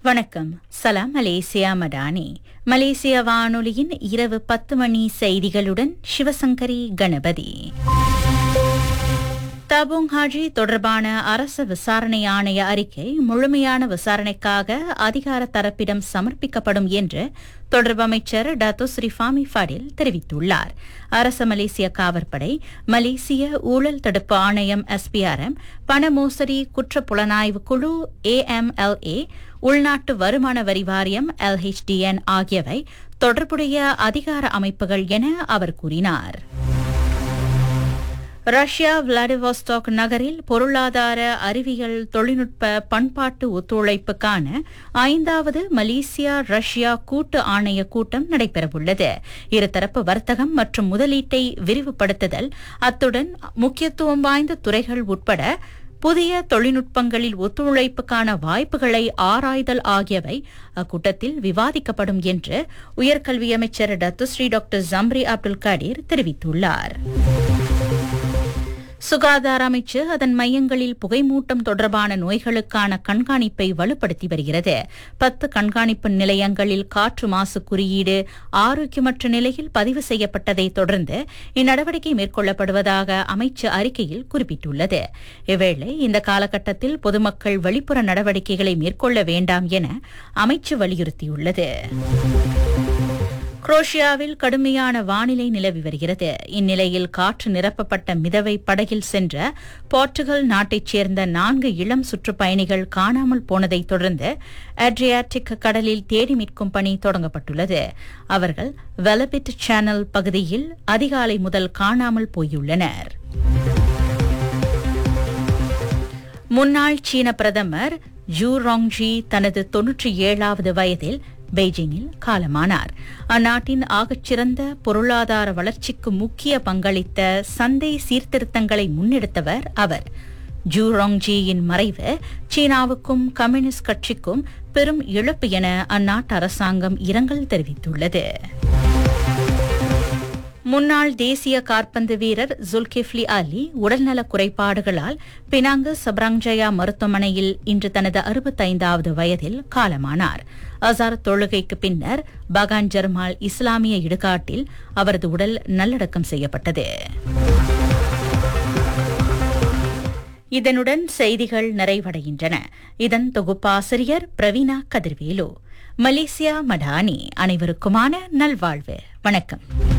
வணக்கம் சலாம் மலேசியா மடானி மலேசிய வானொலியின் இரவு பத்து மணி செய்திகளுடன் சிவசங்கரி கணபதி தபுங் ஹாஜி தொடர்பான அரசு விசாரணை ஆணைய அறிக்கை முழுமையான விசாரணைக்காக அதிகார தரப்பிடம் சமர்ப்பிக்கப்படும் என்று தொடர்பு அமைச்சர் டாத்தோ ஸ்ரீஃபாமி ஃபடில் தெரிவித்துள்ளார் அரச மலேசிய காவற்படை மலேசிய ஊழல் தடுப்பு ஆணையம் எஸ்பிஆர்எம் பண மோசடி குற்ற புலனாய்வு குழு ஏஎம்எல்ஏ உள்நாட்டு வருமான வரி வாரியம் எல்ஹெச்டிஎன் ஆகியவை தொடர்புடைய அதிகார அமைப்புகள் என அவர் கூறினார் ரஷ்யா விளாடிவாஸ்டாக் நகரில் பொருளாதார அறிவியல் தொழில்நுட்ப பண்பாட்டு ஒத்துழைப்புக்கான ஐந்தாவது மலேசியா ரஷ்யா கூட்டு ஆணைய கூட்டம் நடைபெறவுள்ளது இருதரப்பு வர்த்தகம் மற்றும் முதலீட்டை விரிவுபடுத்துதல் அத்துடன் முக்கியத்துவம் வாய்ந்த துறைகள் உட்பட புதிய தொழில்நுட்பங்களில் ஒத்துழைப்புக்கான வாய்ப்புகளை ஆராய்தல் ஆகியவை அக்கூட்டத்தில் விவாதிக்கப்படும் என்று உயர்கல்வி அமைச்சர் Datuk Seri doctor Zambry Abdul Kadir தெரிவித்துள்ளார் சுகாதார அமைச்சு அதன் மையங்களில் புகைமூட்டம் தொடர்பான நோய்களுக்கான கண்காணிப்பை வலுப்படுத்தி வருகிறது பத்து கண்காணிப்பு நிலையங்களில் காற்று மாசு குறியீடு ஆரோக்கியமற்ற நிலையில் பதிவு செய்யப்பட்டதை தொடர்ந்து இந்நடவடிக்கை மேற்கொள்ளப்படுவதாக அமைச்சு அறிக்கையில் குறிப்பிட்டுள்ளது இவ்வேளை இந்த காலகட்டத்தில் பொதுமக்கள் வெளிப்புற நடவடிக்கைகளை மேற்கொள்ள வேண்டாம் என அமைச்சு வலியுறுத்தியுள்ளது குரோஷியாவில் கடுமையான வானிலை நிலவி வருகிறது இந்நிலையில் காற்று நிரப்பப்பட்ட மிதவை படகில் சென்ற போர்ச்சுகல் நாட்டைச் சேர்ந்த நான்கு இளம் சுற்றுப்பயணிகள் காணாமல் போனதை தொடர்ந்து அட்ரியாட்டிக் கடலில் தேடி மீட்கும் பணி தொடங்கப்பட்டுள்ளது அவர்கள் வெலபிட் சேனல் பகுதியில் அதிகாலை முதல் காணாமல் போயுள்ளனர் முன்னாள் சீன பிரதமர் ஜூ ராங்ஜி தனது தொன்னூற்றி ஏழாவது வயதில் பெய்ஜிங்கில் காலமானார் அந்நாட்டின் ஆகச்சிறந்த பொருளாதார வளர்ச்சிக்கு முக்கிய பங்களித்த சந்தை சீர்திருத்தங்களை முன்னெடுத்தவர் அவர் ஜூ ராங்ஜியின் மறைவு சீனாவுக்கும் கம்யூனிஸ்ட் கட்சிக்கும் பெரும் இழப்பு என அந்நாட்டு அரசாங்கம் இரங்கல் தெரிவித்துள்ளது முன்னாள் தேசிய காற்பந்து வீரர் ஜுல்கிஃப்லி அலி உடல்நலக் குறைபாடுகளால் பினாங்கு சப்ராங்ஜயா மருத்துவமனையில் இன்று தனது அறுபத்தைந்தாவது வயதில் காலமானார் அசார் தொழுகைக்கு பின்னர் பகான் ஜர்மால் இஸ்லாமிய இடுகாட்டில் அவரது உடல் நல்லடக்கம் செய்யப்பட்டது இதனுடன் செய்திகள் நிறைவடைகின்றன இதன் தொகுப்பாசிரியர் பிரவீனா கதிர்வேலு மலேசியா மடானி அனைவருக்குமான நல்வாழ்வு வணக்கம்